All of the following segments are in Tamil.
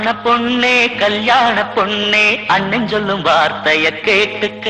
கல்யாண பொண்ணே கல்யாண பொண்ணே அண்ணன் சொல்லும் வார்த்தைய கேட்டுக்க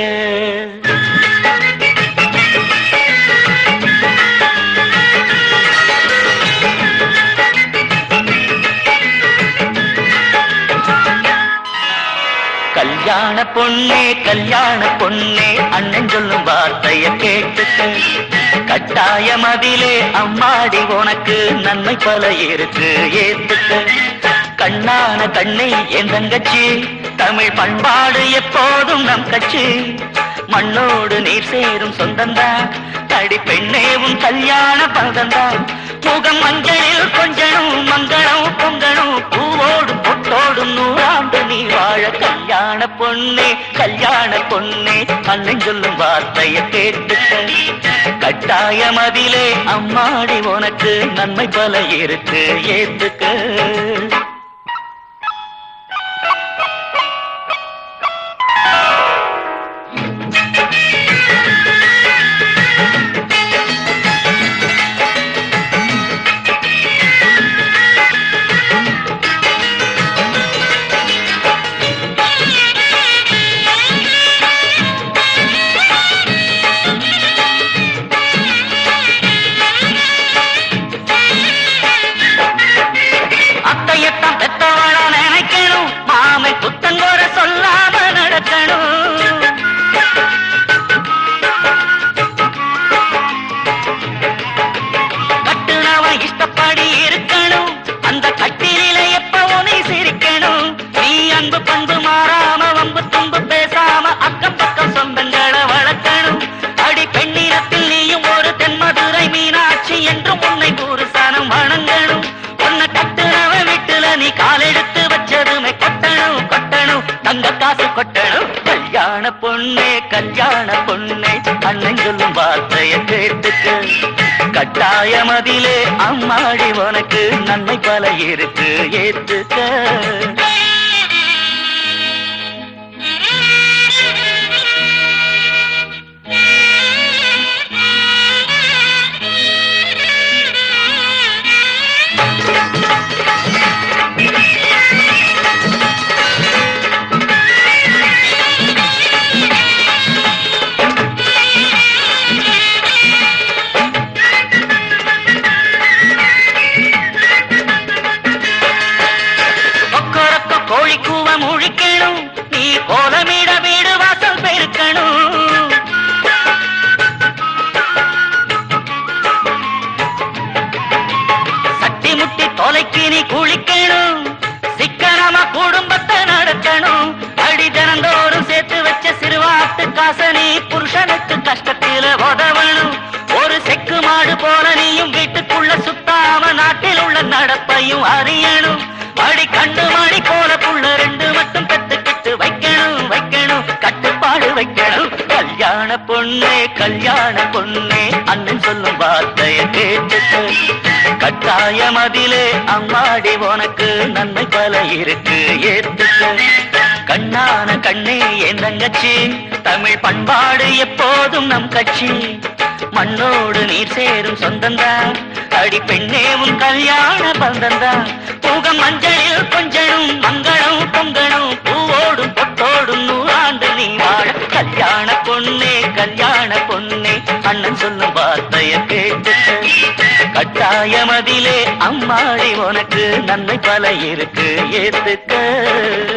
கல்யாண பொண்ணே கல்யாண பொண்ணே அண்ணன் சொல்லும் வார்த்தைய கேட்டுக்க கட்டாயம் அதிலே அம்மாடி உனக்கு நன்மை பல இருக்கு ஏத்துக்க கண்ணான கண்ணே என் தங்கச்சி தமிழ் பண்பாடு எப்போதும் நம் கட்சி மண்ணோடு நீர் சேரும் சொந்தந்தான் தடி பெண்ணே உன் கல்யாண பந்தந்தான் முகம் மஞ்சளில் கொஞ்சனும் மங்களம் பொங்கணும் பூவோடும் பொட்டோடும் நூறாண்டு நீ வாழ கல்யாண பொண்ணே கல்யாண பொண்ணே அண்ணன் சொல்லும் வார்த்தைய கேட்டுக்க கட்டாயம் அதிலே அம்மாடி உனக்கு நன்மை பல இருக்கு ஏத்துக்க அத்தையத்தான் பெத்தவள நினைக்கணும் மாமை புத்தங்கோர சொல்லாம நடக்கணும் கட்டுனவன் இஷ்டப்படி இருக்கணும் அந்த கட்டில எப்பவும் நீ சிரிக்கணும் நீ அன்பு பண்பு மாறாம வம்பு தும்பு பேசாம அக்கம் பக்கம் சொந்தங்களை வளர்க்கணும் அடி பெண்ணினத்தில் நீயும் ஒரு தென்மதுரை மீனாட்சி என்றும் உன்னை ஒரு சனம் வணங்கணும் உன்னை கட்டுனவ வீட்டுல நீ காலெடுத்து வச்சதுமே கொட்டணும் கொட்டணும் தங்க காசு கொட்டணும் கல்யாண பொண்ணே கல்யாண பொண்ணே அண்ணன் சொல்லும் வார்த்தைய கேட்டுக்கு கட்டாயம் அதிலே அம்மாடி உனக்கு நன்மை பல இருக்கு ஏத்துக்க கொக்கரக்க கோழி கூவ முழிக்கணும் நீ கோலமிட வீடு வாசல் பெருக்கணும் சட்டி முட்டி தொலைக்கு நீ குளிக்கணும் சிக்கனமா குடும்பத்தை நடத்தணும் அடி தினந்தோறும் சேர்த்து வச்ச சிறுவாட்டு காசை நீ புருஷனுக்கு கஷ்டத்தில உதவணும் ஒரு செக்கு மாடு போல நீயும் வீட்டுக்குள்ள சுத்தாம நாட்டில் உள்ள நடப்பையும் அறியணும் அடி கண்டு மாடி போல புள்ள ரெண்டு மட்டும் கத்துக்கிட்டு வைக்கணும் வைக்கணும் கட்டுப்பாடு வைக்கணும் கல்யாண பொண்ணே கல்யாண பொண்ணே அண்ணன் சொல்லும் வார்த்தைய கேட்டுக்கு கட்டாயம் அதிலே அம்மாடி உனக்கு நன்மை பல இருக்கு ஏத்துக்க கண்ணான கண்ணே என் தங்கச்சி தமிழ் பண்பாடு எப்போதும் நம் கட்சி மண்ணோடு நீர் சேரும் சொந்தந்தான் அடி பெண்ணே உன் கல்யாண பந்தந்தான் பூகம் மஞ்சளில் கொஞ்சனும் மங்களம் பொங்கணும் பூவோடும் பொட்டோடும் நூறாண்டு நீ வாழ கல்யாண பொண்ணே கல்யாண பொண்ணே அண்ணன் சொல்லும் வார்த்தைய கேட்டு கட்டாயம் அதிலே அம்மாடி உனக்கு நன்மை பல இருக்கு ஏத்துக்க